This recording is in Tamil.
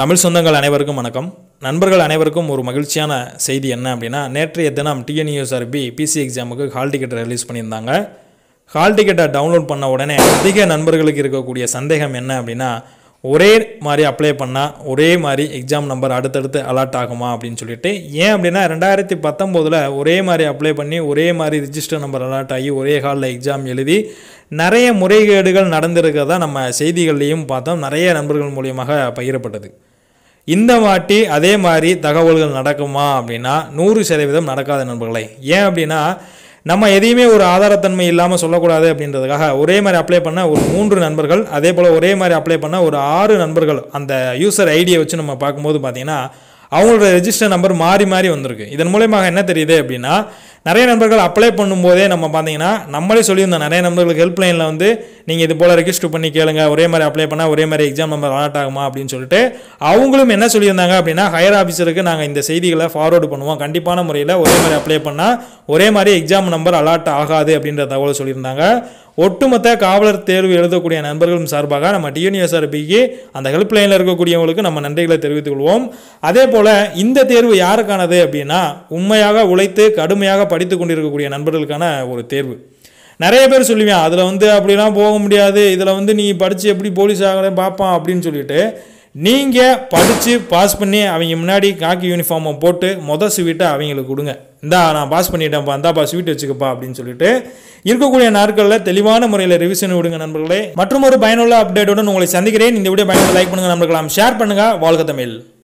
தமிழ் சொந்தங்கள் அனைவருக்கும் வணக்கம் நண்பர்கள் அனைவருக்கும் ஒரு மகிழ்ச்சியான செய்தி என்ன அப்படின்னா நேற்றைய தினம் டிஎன்யூஎஸ்ஆர்பி பிசி எக்ஸாமுக்கு ஹால் டிக்கெட் ரிலீஸ் பண்ணியிருந்தாங்க ஹால் டிக்கெட்டை டவுன்லோட் பண்ண உடனே அதிக நண்பர்களுக்கு இருக்கக்கூடிய சந்தேகம் என்ன அப்படின்னா ஒரே மாதிரி அப்ளை பண்ணால் ஒரே மாதிரி எக்ஸாம் நம்பர் அடுத்தடுத்து அலாட் ஆகுமா அப்படின்னு சொல்லிட்டு ஏன் அப்படின்னா ரெண்டாயிரத்தி பத்தொம்போதில் ஒரே மாதிரி அப்ளை பண்ணி ஒரே மாதிரி ரிஜிஸ்டர் நம்பர் அலாட் ஆகி ஒரே ஹாலில் எக்ஸாம் எழுதி நிறைய முறைகேடுகள் நடந்திருக்கிறதா நம்ம செய்திகள்லையும் பார்த்தோம் நிறைய நண்பர்கள் மூலியமாக பகிரப்பட்டது இந்த வாட்டி அதே மாதிரி தகவல்கள் நடக்குமா அப்படின்னா நூறு சதவீதம் நடக்காத நண்பர்களே ஏன் அப்படின்னா நம்ம எதையுமே ஒரு ஆதாரத்தன்மை இல்லாமல் சொல்லக்கூடாது அப்படின்றதுக்காக ஒரே மாதிரி அப்ளை பண்ண ஒரு மூன்று நண்பர்கள் அதே போல் ஒரே மாதிரி அப்ளை பண்ண ஒரு ஆறு நண்பர்கள் அந்த யூசர் ஐடியை வச்சு நம்ம பார்க்கும்போது பார்த்தீங்கன்னா அவங்களோட ரெஜிஸ்டர் நம்பர் மாறி மாறி வந்திருக்கு இதன் மூலயமாக என்ன தெரியுது அப்படின்னா நிறைய நண்பர்கள் அப்ளை பண்ணும்போதே நம்ம பார்த்தீங்கன்னா நம்மளே சொல்லியிருந்தோம் நிறைய நண்பர்களுக்கு ஹெல்ப்லைனில் வந்து நீங்கள் இது போல் ரெஜிஸ்டர் பண்ணி கேளுங்க ஒரே மாதிரி அப்ளை பண்ணால் ஒரே மாதிரி எக்ஸாம் நம்பர் அலாட் ஆகுமா அப்படின்னு சொல்லிட்டு அவங்களும் என்ன சொல்லியிருந்தாங்க அப்படின்னா ஹையர் ஆஃபீஸருக்கு நாங்கள் இந்த செய்திகளை ஃபார்வர்டு பண்ணுவோம் கண்டிப்பான முறையில் ஒரே மாதிரி அப்ளை பண்ணால் ஒரே மாதிரி எக்ஸாம் நம்பர் அலாட் ஆகாது அப்படின்ற தகவல் சொல்லியிருந்தாங்க ஒட்டுமொத்த காவலர் தேர்வு எழுதக்கூடிய நண்பர்களும் சார்பாக நம்ம டிஎன்யூஎஸ்ஆர்பிக்கு அந்த ஹெல்ப்லைனில் இருக்கக்கூடியவங்களுக்கு நம்ம நன்றிகளை தெரிவித்துக் கொள்வோம் அதே போல் இந்த தேர்வு யாருக்கானது அப்படின்னா உண்மையாக உழைத்து கடுமையாக படித்து கொண்டிருக்கக்கூடிய நண்பர்களுக்கான ஒரு தேர்வு நிறைய பேர் சொல்லுவேன் அதில் வந்து அப்படிலாம் போக முடியாது இதில் வந்து நீ படித்து எப்படி போலீஸ் ஆகிறேன் பார்ப்பான் அப்படின்னு சொல்லிட்டு நீங்கள் படித்து பாஸ் பண்ணி அவங்க முன்னாடி காக்கி யூனிஃபார்மை போட்டு மொதல் ஸ்வீட்டை அவங்களுக்கு கொடுங்க இந்தா நான் பாஸ் பண்ணிட்டேன்ப்பா இந்தாப்பா ஸ்வீட் வச்சுக்கப்பா அப்படின்னு சொல்லிட்டு இருக்கக்கூடிய நாட்களில் தெளிவான முறையில் ரிவிஷன் விடுங்க நண்பர்களே மற்றும் ஒரு பயனுள்ள அப்டேட்டுடன் உங்களை சந்திக்கிறேன் இந்த வீடியோ பயனுள்ள லைக் பண்ணுங்க நண்பர்களாம் ஷேர் பண்ணுங்க வாழ்க தமிழ்